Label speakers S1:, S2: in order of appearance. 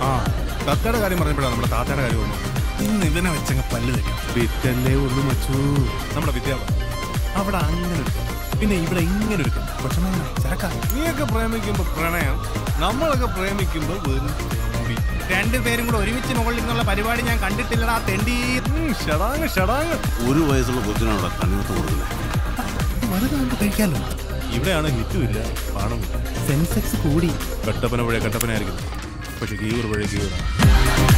S1: ആ തത്തയുടെ കാര്യം പറഞ്ഞപ്പോഴാണ് നമ്മുടെ താത്തയുടെ കാര്യം ഓർമ്മ ഇന്ന് ഇവനെ വെച്ചങ്ങ് പല്ല് വെക്കാം വിറ്റല്ലേ ഉള്ളു മച്ചു നമ്മുടെ വിദ്യാഭ്യാസം അവിടെ അങ്ങനെ ഒരു കഥ. പിന്നെ ഇവിടെ ഇങ്ങനെ ഒരു കഥ. പക്ഷെ നമ്മൾ ചരക്കാ നീയൊക്കെ പ്രേമിക്കുമ്പോ പ്രണയം നമ്മളൊക്കെ പ്രേമിക്കുമ്പോ വെറും തെണ്ടി.
S2: രണ്ടുപേരും കൂടെ ഒരുമിച്ച് മുകളിൽ നിന്നുള്ള പരിപാടി ഞാൻ കണ്ടിട്ടില്ലടാ തെണ്ടി
S1: ഉം, ഷടാങ് ഷടാങ്
S3: ഒരു വയസ്സുള്ള കൊച്ചിനാണ് അവിടെ കണ്ണിമത്ത് കൊടുക്കുന്നത്
S1: വലുതാകുമ്പോ കഴിക്കാലോ ഇവിടെയാണ് ഹിറ്റും ഇല്ല പാണമില്ല
S2: സെൻസെക്സ് കൂടി
S1: കട്ടപ്പന വഴി കട്ടപ്പനയായിരിക്കും പക്ഷെ ഗീവർ വഴി ഗീവറാണ്